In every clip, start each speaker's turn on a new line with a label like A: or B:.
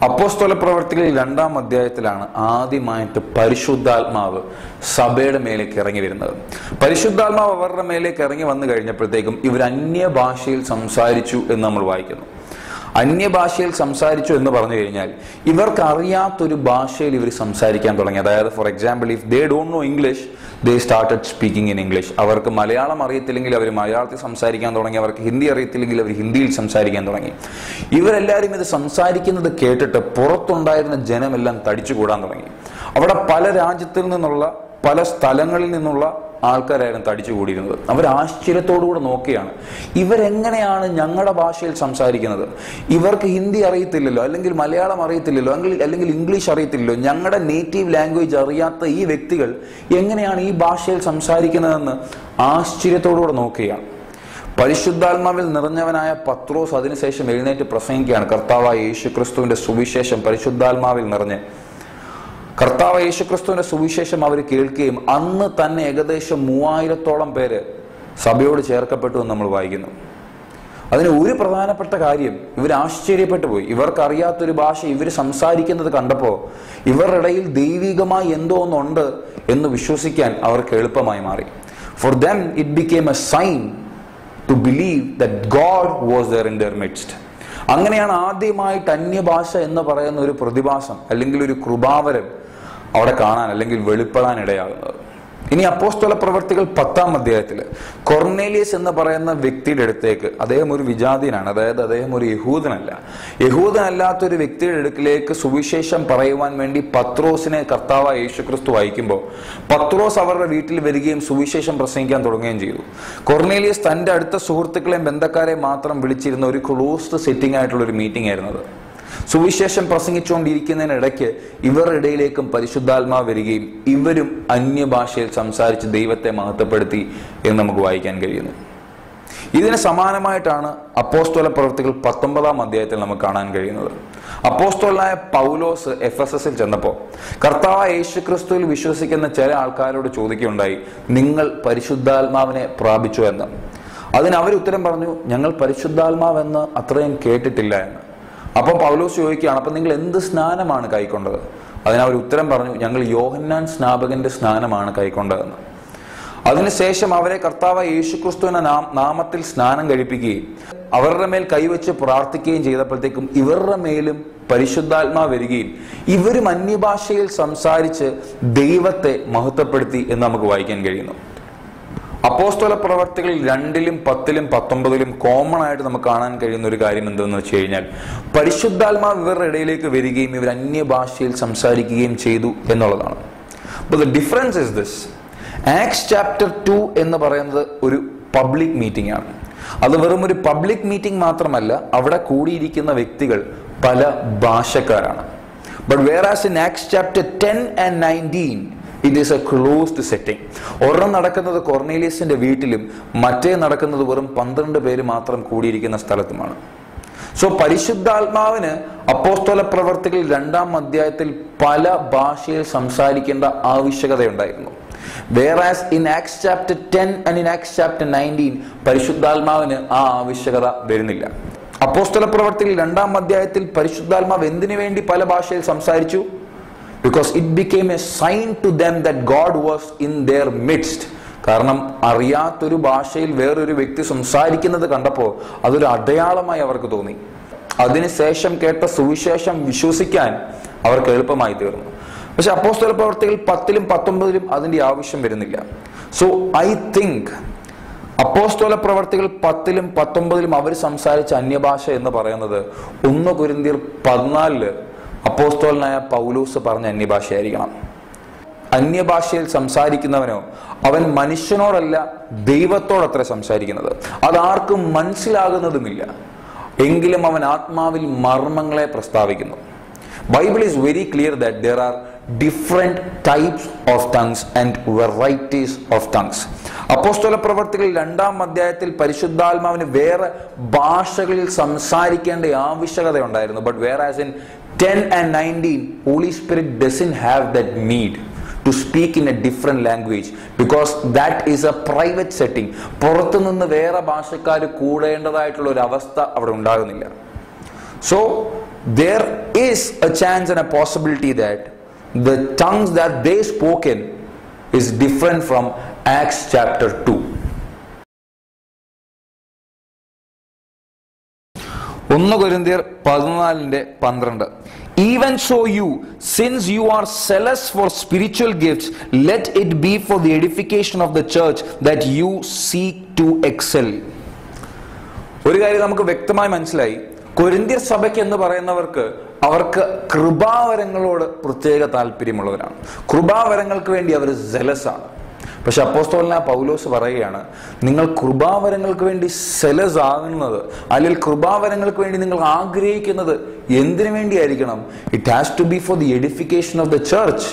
A: അപ്പോസ്തല പ്രവർത്തികളിൽ രണ്ടാം അധ്യായത്തിലാണ് ആദ്യമായിട്ട് പരിശുദ്ധാത്മാവ് സഭയുടെ മേലേക്ക് ഇറങ്ങി വരുന്നത് പരിശുദ്ധാത്മാവ് അവരുടെ മേലേക്ക് ഇറങ്ങി വന്നു കഴിഞ്ഞപ്പോഴത്തേക്കും ഇവർ അന്യഭാഷയിൽ സംസാരിച്ചു എന്ന് നമ്മൾ വായിക്കുന്നു അന്യഭാഷയിൽ സംസാരിച്ചു എന്ന് പറഞ്ഞു കഴിഞ്ഞാൽ ഇവർക്ക് അറിയാത്തൊരു ഭാഷയിൽ ഇവർ സംസാരിക്കാൻ തുടങ്ങി അതായത് for example if they don't know English they started speaking in English അവർക്ക് മലയാളം അറിയത്തില്ലെങ്കിൽ അവർ മലയാളത്തിൽ സംസാരിക്കാൻ തുടങ്ങി അവർക്ക് ഹിന്ദി അറിയത്തില്ലെങ്കിൽ അവർ ഹിന്ദിയിൽ സംസാരിക്കാൻ തുടങ്ങി ഇവരെല്ലാവരും ഇത് സംസാരിക്കുന്നത് കേട്ടിട്ട് പുറത്തുണ്ടായിരുന്ന ജനമെല്ലാം തടിച്ചുകൂടാൻ തുടങ്ങി അവിടെ പല രാജ്യത്തിൽ നിന്നുള്ള പല സ്ഥലങ്ങളിൽ നിന്നുള്ള ആൾക്കാരായിരുന്നു തടിച്ചുകൂടിയിരുന്നത് അവർ ആശ്ചര്യത്തോടുകൂടെ നോക്കിയാണ് ഇവരെങ്ങനെയാണ് ഞങ്ങളുടെ ഭാഷയിൽ സംസാരിക്കുന്നത് ഇവർക്ക് ഹിന്ദി അറിയത്തില്ലല്ലോ അല്ലെങ്കിൽ മലയാളം അറിയത്തില്ലല്ലോ അല്ലെങ്കിൽ അല്ലെങ്കിൽ ഇംഗ്ലീഷ് അറിയത്തില്ലല്ലോ ഞങ്ങളുടെ നേറ്റീവ് ലാംഗ്വേജ് അറിയാത്ത ഈ വ്യക്തികൾ എങ്ങനെയാണ് ഈ ഭാഷയിൽ സംസാരിക്കുന്നതെന്ന് ആശ്ചര്യത്തോടുകൂടെ നോക്കുകയാണ് പരിശുദ്ധാത്മാവിൽ നിറഞ്ഞവനായ പത്രോസ് അതിനുശേഷം എഴുന്നേറ്റ് പ്രസംഗിക്കുകയാണ് കർത്താവായ യേശു ക്രിസ്തുവിന്റെ സുവിശേഷം പരിശുദ്ധാത്മാവിൽ നിറഞ്ഞ് കർത്താവ് യേശുക്രിസ്തുവിന്റെ സുവിശേഷം അവർ കേൾക്കുകയും അന്ന് തന്നെ ഏകദേശം മൂവായിരത്തോളം പേര് സഭയോട് ചേർക്കപ്പെട്ടു എന്ന് നമ്മൾ വായിക്കുന്നു അതിന് ഒരു പ്രധാനപ്പെട്ട കാര്യം ഇവർ ആശ്ചര്യപ്പെട്ടു പോയി ഇവർക്ക് അറിയാത്തൊരു ഭാഷ ഇവർ സംസാരിക്കുന്നത് കണ്ടപ്പോൾ ഇവരുടെ ഇടയിൽ ദൈവികമായി എന്തോ ഒന്നുണ്ട് എന്ന് വിശ്വസിക്കാൻ അവർക്ക് എളുപ്പമായി മാറി for them it became a sign to believe that God was there in their midst അങ്ങനെയാണ് ആദ്യമായിട്ട് അന്യഭാഷ എന്ന് പറയുന്ന ഒരു പ്രതിഭാസം അല്ലെങ്കിൽ ഒരു കൃപാവരം അവിടെ കാണാൻ അല്ലെങ്കിൽ വെളിപ്പെടാൻ ഇടയാകുന്നത് ഇനി അപ്പോസ്തല പ്രവർത്തികൾ പത്താം അധ്യായത്തിൽ കൊർണേലിയസ് എന്ന് പറയുന്ന വ്യക്തിയുടെ അടുത്തേക്ക് അദ്ദേഹം ഒരു വിജാതിനാണ് അതായത് അദ്ദേഹം ഒരു യഹൂദനല്ല യഹൂദനല്ലാത്ത ഒരു വ്യക്തിയുടെ അടുക്കിലേക്ക് സുവിശേഷം പറയുവാൻ വേണ്ടി പത്രോസിനെ കർത്താവ് യേശുക്രിസ്തു അയക്കുമ്പോൾ പത്രോസ് അവരുടെ വീട്ടിൽ വരികയും സുവിശേഷം പ്രസംഗിക്കാൻ തുടങ്ങുകയും ചെയ്തു കൊർണേലിയസ് തന്റെ അടുത്ത സുഹൃത്തുക്കളെയും ബന്ധക്കാരെയും മാത്രം വിളിച്ചിരുന്ന ഒരു ക്ലോസ്ഡ് സെറ്റിംഗ് ആയിട്ടുള്ള ഒരു മീറ്റിംഗ് ആയിരുന്നത് സുവിശേഷം പ്രസംഗിച്ചുകൊണ്ടിരിക്കുന്നതിനിടയ്ക്ക് ഇവരുടെ ഇടയിലേക്കും പരിശുദ്ധാത്മാവ് വരികയും ഇവരും അന്യഭാഷയിൽ സംസാരിച്ച് ദൈവത്തെ മഹത്വപ്പെടുത്തി എന്ന് നമുക്ക് വായിക്കാൻ കഴിയുന്നു ഇതിന് സമാനമായിട്ടാണ് അപ്പോസ്തോല പ്രവൃത്തികൾ പത്തൊമ്പതാം അധ്യായത്തിൽ നമുക്ക് കാണാൻ കഴിയുന്നത് അപ്പോസ്തോലായ പൗലോസ് എഫ് എസ് എസിൽ ചെന്നപ്പോൾ കർത്താവ് യേശുക്രിസ്തുവിൽ വിശ്വസിക്കുന്ന ചില ആൾക്കാരോട് ചോദിക്കുകയുണ്ടായി നിങ്ങൾ പരിശുദ്ധാത്മാവിനെ പ്രാപിച്ചു എന്ന് അതിന് അവർ ഉത്തരം പറഞ്ഞു ഞങ്ങൾ പരിശുദ്ധാത്മാവെന്ന് അത്രയും കേട്ടിട്ടില്ല എന്ന് അപ്പം പൗലോസ് ചോദിക്കുകയാണ് അപ്പം നിങ്ങൾ എന്ത് സ്നാനമാണ് കൈക്കൊണ്ടത് അതിന് അവർ ഉത്തരം പറഞ്ഞു ഞങ്ങൾ യോഹന്നാൻ സ്നാപകന്റെ സ്നാനമാണ് കൈക്കൊണ്ടതെന്ന് അതിനുശേഷം അവരെ കർത്താവ് യേശുക്രിസ്തുവിന്റെ നാം നാമത്തിൽ സ്നാനം കഴിപ്പിക്കുകയും അവരുടെ മേൽ കൈവച്ച് പ്രാർത്ഥിക്കുകയും ചെയ്തപ്പോഴത്തേക്കും ഇവരുടെ മേലും പരിശുദ്ധാത്മാ വരികയും ഇവരും അന്യഭാഷയിൽ സംസാരിച്ച് ദൈവത്തെ മഹത്വപ്പെടുത്തി എന്ന് നമുക്ക് വായിക്കാൻ കഴിയുന്നു അപ്പോസ്തല പ്രവർത്തികളിൽ രണ്ടിലും പത്തിലും പത്തൊമ്പതിലും കോമൺ ആയിട്ട് നമുക്ക് കാണാൻ കഴിയുന്ന ഒരു കാര്യം എന്തെന്ന് വെച്ച് കഴിഞ്ഞാൽ പരിശുദ്ധാത്മാവ് ഇവരുടെ ഇടയിലേക്ക് വരികയും ഇവർ അന്യഭാഷയിൽ സംസാരിക്കുകയും ചെയ്തു എന്നുള്ളതാണ് the difference is this Acts chapter two എന്ന് പറയുന്നത് ഒരു പബ്ലിക് മീറ്റിംഗ് ആണ് അത് വെറും ഒരു പബ്ലിക് മീറ്റിംഗ് മാത്രമല്ല അവിടെ കൂടിയിരിക്കുന്ന വ്യക്തികൾ പല ഭാഷക്കാരാണ് but whereas in Acts chapter ten and nineteen it is a closed setting ഒരെണ്ണം നടക്കുന്നത് കൊർണേലിയസിന്റെ വീട്ടിലും മറ്റേ നടക്കുന്നത് വെറും പന്ത്രണ്ട് പേര് മാത്രം കൂടിയിരിക്കുന്ന സ്ഥലത്തുമാണ് സോ പരിശുദ്ധാത്മാവിന് അപ്പോസ്തല പ്രവർത്തികൾ രണ്ടാം അധ്യായത്തിൽ പല ഭാഷയിൽ സംസാരിക്കേണ്ട ആവശ്യകതയുണ്ടായിരുന്നു whereas in Acts chapter ten and in Acts chapter nineteen പരിശുദ്ധാത്മാവിന് ആ ആവശ്യകത വരുന്നില്ല അപ്പോസ്തല പ്രവർത്തികൾ രണ്ടാം അധ്യായത്തിൽ പരിശുദ്ധാത്മാവ് എന്തിനു വേണ്ടി പല ഭാഷയിൽ സംസാരിച്ചു because it became a sign to them that God was in their midst കാരണം അറിയാത്തൊരു ഭാഷയിൽ വേറൊരു വ്യക്തി സംസാരിക്കുന്നത് കണ്ടപ്പോൾ അതൊരു അടയാളമായി അവർക്ക് തോന്നി അതിനുശേഷം കേട്ട സുവിശേഷം വിശ്വസിക്കാൻ അവർക്ക് എളുപ്പമായി തീർന്നു പക്ഷെ അപ്പോസ്തല പ്രവർത്തികൾ പത്തിലും പത്തൊമ്പതിലും അതിന്റെ ആവശ്യം വരുന്നില്ല സോ ഐ തിങ്ക് അപ്പോസ്തോല പ്രവർത്തികൾ പത്തിലും പത്തൊമ്പതിലും അവർ സംസാരിച്ച അന്യഭാഷ എന്ന് പറയുന്നത് ഒന്ന് കുരിന്തിയർ പതിനാലില് അപ്പോസ്തോലനായ പൗലൂസ് പറഞ്ഞ അന്യഭാഷയായിരിക്കണം അന്യഭാഷയിൽ സംസാരിക്കുന്നവനോ അവൻ മനുഷ്യനോടല്ല ദൈവത്തോടത്ര സംസാരിക്കുന്നത് അതാർക്കും മനസ്സിലാകുന്നതുമില്ല എങ്കിലും അവൻ ആത്മാവിൽ മർമ്മങ്ങളെ പ്രസ്താവിക്കുന്നു Bible is very clear that there are different types of tongues and varieties of tongues അപ്പോസ്തല പ്രവർത്തികൾ രണ്ടാം അധ്യായത്തിൽ പരിശുദ്ധാത്മാവിന് വേറെ ഭാഷകളിൽ സംസാരിക്കേണ്ട ആവശ്യകത ഉണ്ടായിരുന്നു but whereas in ten and nineteen Holy Spirit doesn't have that need to speak in a different language because that is a private setting പുറത്തുനിന്ന് വേറെ ഭാഷക്കാർ കൂടേണ്ടതായിട്ടുള്ള ഒരു അവസ്ഥ അവിടെ ഉണ്ടാകുന്നില്ല so there is a chance and a possibility that the tongues that they spoke in is different from Acts chapter 2. ഒന്ന് കൊരിന്തിയർ പതിനാലിന്റെ പന്ത്രണ്ട് even so you since you are zealous for spiritual gifts let it be for the edification of the church that you seek to excel ഒരു കാര്യം നമുക്ക് വ്യക്തമായി മനസ്സിലായി കൊരിന്ത്യർ സഭയ്ക്ക് എന്ന് പറയുന്നവർക്ക് അവർക്ക് കൃപാവരങ്ങളോട് പ്രത്യേക താല്പര്യമുള്ളവരാണ് കൃപാവരങ്ങൾക്ക് വേണ്ടി അവർ ആണ് പക്ഷെ അപ്പോസ്തോലിന പൗലോസ് പറയുകയാണ് നിങ്ങൾ കൃപാവരങ്ങൾക്ക് വേണ്ടി സെലസ് ആകുന്നത് അല്ലെങ്കിൽ കൃപാവരങ്ങൾക്ക് വേണ്ടി നിങ്ങൾ ആഗ്രഹിക്കുന്നത് എന്തിനു വേണ്ടിയായിരിക്കണം it has to be for the edification of the church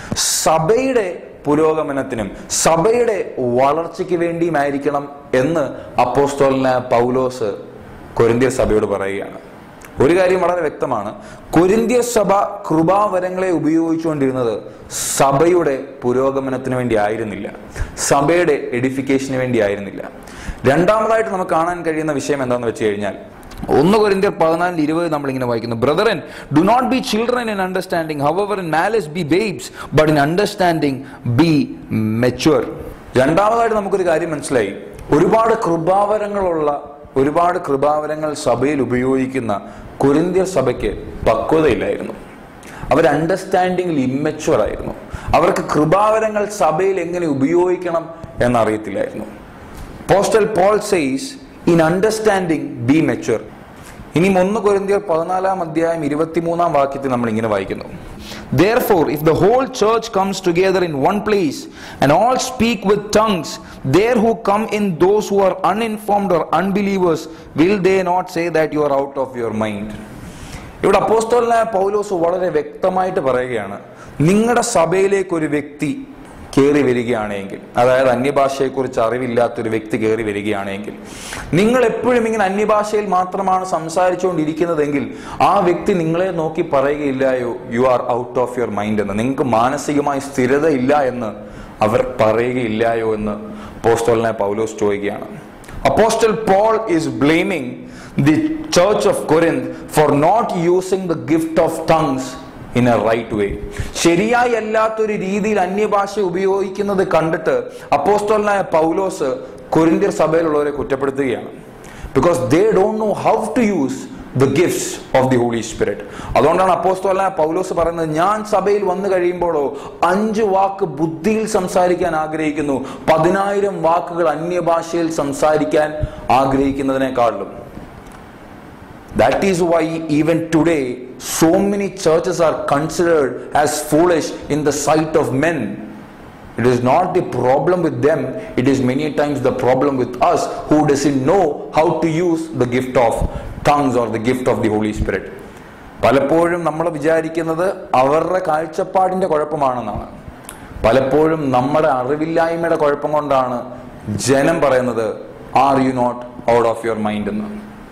A: സഭയുടെ പുരോഗമനത്തിനും സഭയുടെ വളർച്ചയ്ക്ക് വേണ്ടിയുമായിരിക്കണം എന്ന് അപ്പോസ്തോലിന പൗലോസ് കൊരിന്ത്യർ സഭയോട് പറയുകയാണ് ഒരു കാര്യം വളരെ വ്യക്തമാണ് കൊരിന്ത്യർ സഭ കൃപാവരങ്ങളെ ഉപയോഗിച്ചുകൊണ്ടിരുന്നത് സഭയുടെ പുരോഗമനത്തിന് വേണ്ടി ആയിരുന്നില്ല സഭയുടെ എഡിഫിക്കേഷന് വേണ്ടി ആയിരുന്നില്ല രണ്ടാമതായിട്ട് നമുക്ക് കാണാൻ കഴിയുന്ന വിഷയം എന്താണെന്ന് വെച്ച് കഴിഞ്ഞാൽ ഒന്ന് കൊരിന്ത്യർ പതിനാലിൽ ഇരുപത് നമ്മൾ ഇങ്ങനെ വായിക്കുന്നു brethren do not be children in understanding however in malice be babes but in understanding be mature രണ്ടാമതായിട്ട് നമുക്കൊരു കാര്യം മനസ്സിലായി ഒരുപാട് കൃപാവരങ്ങളുള്ള ഒരുപാട് കൃപാവരങ്ങൾ സഭയിൽ ഉപയോഗിക്കുന്ന കൊരിന്ത്യർ സഭയ്ക്ക് പക്വതയില്ലായിരുന്നു അവർ അണ്ടർസ്റ്റാൻഡിങ്ങിൽ ഇമ്മച്ചുവർ ആയിരുന്നു അവർക്ക് കൃപാവരങ്ങൾ സഭയിൽ എങ്ങനെ ഉപയോഗിക്കണം എന്നറിയത്തില്ലായിരുന്നു apostle Paul says in understanding be mature ഇനി ഒന്ന് കൊരിന്തിയർ പതിനാലാം അധ്യായം ഇരുപത്തിമൂന്നാം വാക്യത്തിൽ നമ്മൾ ഇങ്ങനെ വായിക്കുന്നു Therefore, if the whole church comes together in one place and all speak with tongues, there who come in those who are uninformed or unbelievers, will they not say that you are out of your mind? ഇവിടെ അപ്പോസ്തോലനായ പൗലോസ് വളരെ വ്യക്തമായിട്ട് പറയുകയാണ് നിങ്ങളുടെ സഭയിലേക്ക് ഒരു വ്യക്തി കയറി വരികയാണെങ്കിൽ അതായത് അന്യഭാഷയെക്കുറിച്ച് അറിവില്ലാത്തൊരു വ്യക്തി കയറി വരികയാണെങ്കിൽ നിങ്ങൾ എപ്പോഴും ഇങ്ങനെ അന്യഭാഷയിൽ മാത്രമാണ് സംസാരിച്ചുകൊണ്ടിരിക്കുന്നതെങ്കിൽ ആ വ്യക്തി നിങ്ങളെ നോക്കി പറയുകയില്ലായോ you are out of your mind എന്ന് നിങ്ങൾക്ക് മാനസികമായി സ്ഥിരത ഇല്ല എന്ന് അവർ പറയുകയില്ലായോ എന്ന് പോസ്റ്റോലിനെ പൗലോസ് ചോദിക്കുകയാണ് apostle Paul is blaming the church of Corinth for not using the gift of tongues in a right way ശരിയായി അല്ലാത്തൊരു രീതിയിൽ അന്യഭാഷ ഉപയോഗിക്കുന്നത് കണ്ടിട്ട് അപ്പോസ്റ്റോലനായ പൗലോസ് കൊരിന്ത്യർ സഭയിലുള്ളവരെ കുറ്റപ്പെടുത്തുകയാണ് because they don't know how to use the gifts of the Holy Spirit അതുകൊണ്ടാണ് അപ്പോസ്തോലനായ പൗലോസ് പറയുന്നത് ഞാൻ സഭയിൽ വന്നു കഴിയുമ്പോഴോ അഞ്ച് വാക്ക് ബുദ്ധിയിൽ സംസാരിക്കാൻ ആഗ്രഹിക്കുന്നു പതിനായിരം വാക്കുകൾ അന്യഭാഷയിൽ സംസാരിക്കാൻ ആഗ്രഹിക്കുന്നതിനേക്കാളും That is why even today so many churches are considered as foolish in the sight of men. It is not the problem with them, it is many times the problem with us who doesn't know how to use the gift of tongues or the gift of the Holy Spirit. പലപ്പോഴും നമ്മൾ വിചാരിക്കുന്നത് അവരുടെ കാഴ്ചപ്പാടിന്റെ കുഴപ്പമാണെന്നാണ് പലപ്പോഴും നമ്മുടെ അറിവില്ലായ്മയുടെ കുഴപ്പം കൊണ്ടാണ് ജനം പറയുന്നത് are you not out of your mind എന്ന്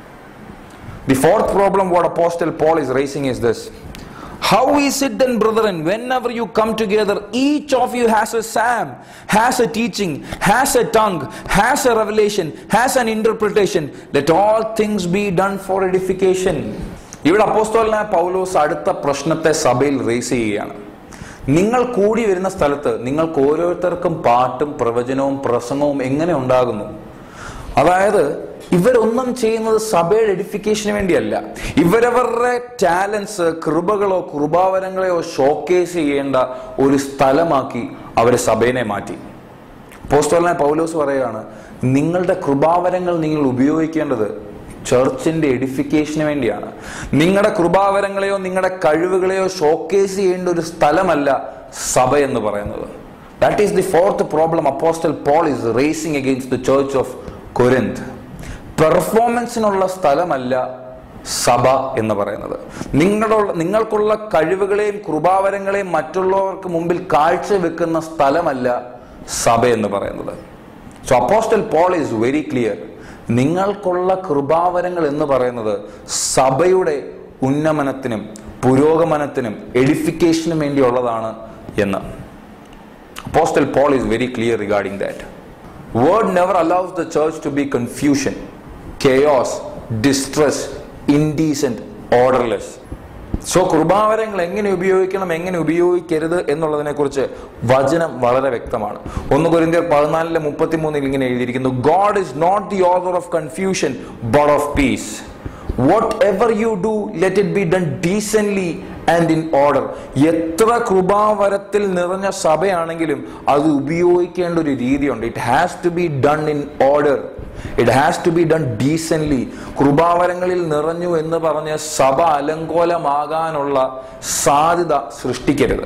A: The fourth problem what Apostle Paul is raising is this. How is it then, brethren, whenever you come together, each of you has a psalm, has a teaching, has a tongue, has a revelation, has an interpretation. Let all things be done for edification. ഇവിടെ അപ്പോസ്തോലനായ പൗലോസ് അടുത്ത പ്രശ്നത്തെ സഭയിൽ raise ചെയ്യുകയാണ് നിങ്ങൾ കൂടി വരുന്ന സ്ഥലത്ത് നിങ്ങൾക്ക് ഓരോരുത്തർക്കും പാട്ടും പ്രവചനവും പ്രസംഗവും എങ്ങനെ ഉണ്ടാകുന്നു അതായത് ഇവരൊന്നും ചെയ്യുന്നത് സഭയുടെ എഡിഫിക്കേഷന് വേണ്ടിയല്ല ഇവരവരുടെ ടാലൻസ് കൃപകളോ കൃപാവരങ്ങളെയോ ഷോക്കേസ് ചെയ്യേണ്ട ഒരു സ്ഥലമാക്കി അവരെ സഭയെ മാറ്റി പോസ്റ്റോലിനെ പൗലോസ് പറയുകയാണ് നിങ്ങളുടെ കൃപാവരങ്ങൾ നിങ്ങൾ ഉപയോഗിക്കേണ്ടത് ചർച്ചിന്റെ എഡിഫിക്കേഷന് വേണ്ടിയാണ് നിങ്ങളുടെ കൃപാവരങ്ങളെയോ നിങ്ങളുടെ കഴിവുകളെയോ ഷോക്കേസ് ചെയ്യേണ്ട ഒരു സ്ഥലമല്ല സഭ എന്ന് പറയുന്നത് that is the fourth problem apostle Paul is raising against the church of Corinth പെർഫോമൻസിനുള്ള സ്ഥലമല്ല സഭ എന്ന് പറയുന്നത് നിങ്ങളുടെ നിങ്ങൾക്കുള്ള കഴിവുകളെയും കൃപാവരങ്ങളെയും മറ്റുള്ളവർക്ക് മുമ്പിൽ കാഴ്ചവെക്കുന്ന സ്ഥലമല്ല സഭ എന്ന് പറയുന്നത് so apostle Paul is very clear നിങ്ങൾക്കുള്ള കൃപാവരങ്ങൾ എന്ന് പറയുന്നത് സഭയുടെ ഉന്നമനത്തിനും പുരോഗമനത്തിനും എഡിഫിക്കേഷനും വേണ്ടിയുള്ളതാണ് എന്ന് apostle Paul is very clear regarding that word never allows the church to be confusion chaos distress indecent orderless so കൃപാവരങ്ങൾ എങ്ങനെ ഉപയോഗിക്കണം എങ്ങനെ ഉപയോഗിക്കരുത് എന്നുള്ളതിനെ കുറിച്ച് വചനം വളരെ വ്യക്തമാണ് ഒന്ന് കൊരിന്ത്യർ പതിനാലിലെ മുപ്പത്തിമൂന്നിൽ ഇങ്ങനെ എഴുതിയിരിക്കുന്നു God is not the author of confusion but of peace whatever you do let it be done decently and in order എത്ര കൃപാവരത്തിൽ നിറഞ്ഞ സഭയാണെങ്കിലും അത് ഉപയോഗിക്കേണ്ട ഒരു രീതിയുണ്ട് it has to be done in order it has to be done decently കൃപാവരങ്ങളിൽ നിറഞ്ഞു എന്ന് പറഞ്ഞ് സഭ അലങ്കോലമാകാനുള്ള സാധ്യത സൃഷ്ടിക്കരുത്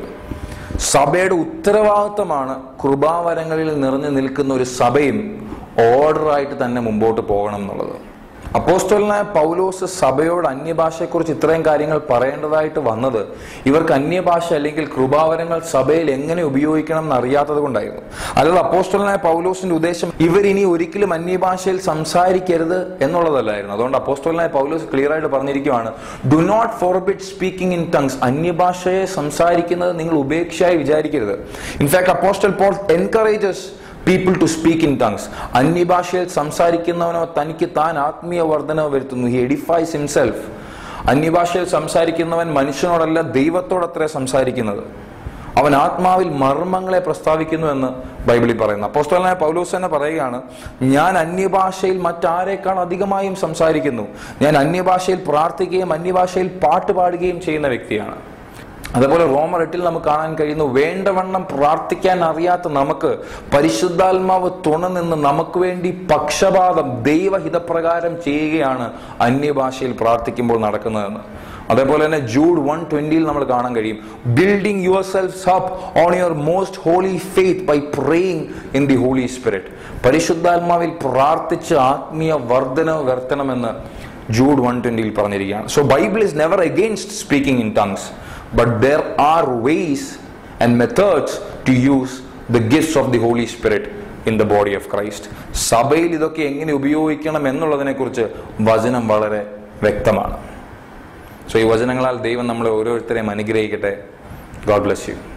A: സഭയുടെ ഉത്തരവാദിത്തമാണ് കൃപാവരങ്ങളിൽ നിറഞ്ഞു നിൽക്കുന്ന ഒരു സഭയും ഓർഡറായിട്ട് തന്നെ മുമ്പോട്ട് പോകണം എന്നുള്ളത് അപ്പോസ്റ്റലനായ പൗലോസ് സഭയോട് അന്യഭാഷയെക്കുറിച്ച് ഇത്രയും കാര്യങ്ങൾ പറയേണ്ടതായിട്ട് വന്നത് ഇവർക്ക് അന്യഭാഷ അല്ലെങ്കിൽ കൃപാവരങ്ങൾ സഭയിൽ എങ്ങനെ ഉപയോഗിക്കണം എന്ന് അറിയാത്തത് കൊണ്ടായിരുന്നു അല്ലാതെ അപ്പോസ്റ്റലനായ പൗലോസിന്റെ ഉദ്ദേശം ഇവരിനി ഒരിക്കലും അന്യഭാഷയിൽ സംസാരിക്കരുത് എന്നുള്ളതല്ലായിരുന്നു അതുകൊണ്ട് അപ്പോസ്റ്റലനായ പൗലോസ് ക്ലിയർ ആയിട്ട് പറഞ്ഞിരിക്കുകയാണ് do not forbid speaking in tongues അന്യഭാഷയെ സംസാരിക്കുന്നത് നിങ്ങൾ ഉപേക്ഷയായി വിചാരിക്കരുത് in fact apostle Paul encourages people to speak in tongues അന്യഭാഷയിൽ സംസാരിക്കുന്നവനോ തനിക്ക് താൻ ആത്മീയ വർധനവ് വരുത്തുന്നു ഹി എഡിഫൈസ് ഹിംസെൽഫ് അന്യഭാഷയിൽ സംസാരിക്കുന്നവൻ മനുഷ്യനോടല്ല ദൈവത്തോടത്രേ സംസാരിക്കുന്നത് അവൻ ആത്മാവിൽ മർമ്മങ്ങളെ പ്രസ്താവിക്കുന്നു എന്ന് ബൈബിളിൽ പറയുന്നു അപ്പോസ്തലനായ പൗലോസ് തന്നെ പറയുകയാണ് ഞാൻ അന്യഭാഷയിൽ മറ്റാരേക്കാൾ അധികമായും സംസാരിക്കുന്നു ഞാൻ അന്യഭാഷയിൽ പ്രാർത്ഥിക്കുകയും അന്യഭാഷയിൽ പാട്ട് പാടുകയും ചെയ്യുന്ന വ്യക്തിയാണ് അതേപോലെ റോമർ എട്ടിൽ നമുക്ക് കാണാൻ കഴിയുന്നു വേണ്ടവണ്ണം പ്രാർത്ഥിക്കാൻ അറിയാത്ത നമുക്ക് പരിശുദ്ധാത്മാവ് തുണ നിന്ന് നമുക്ക് വേണ്ടി പക്ഷപാതം ദൈവഹിതപ്രകാരം ചെയ്യുകയാണ് അന്യഭാഷയിൽ പ്രാർത്ഥിക്കുമ്പോൾ നടക്കുന്നതെന്ന് അതേപോലെ തന്നെ ജൂഡ് വൺ ട്വന്റിയിൽ നമ്മൾ കാണാൻ കഴിയും building yourself up on your most holy faith by praying in the Holy Spirit പരിശുദ്ധാത്മാവിൽ പ്രാർത്ഥിച്ച് ആത്മീയ വർധന വരുത്തണമെന്ന് ജൂഡ് വൺ ട്വന്റിയിൽ പറഞ്ഞിരിക്കുകയാണ് so Bible is never against speaking in tongues but there are ways and methods to use the gifts of the Holy Spirit in the body of Christ. സഭയിൽ ഇതൊക്കെ എങ്ങനെ ഉപയോഗിക്കണം എന്നുള്ളതിനെ കുറിച്ച് വചനം വളരെ വ്യക്തമാണ് സോ ഈ വചനങ്ങളാൽ ദൈവം നമ്മളെ ഓരോരുത്തരെയും അനുഗ്രഹിക്കട്ടെ ഗോഡ് ബ്ലെസ് യു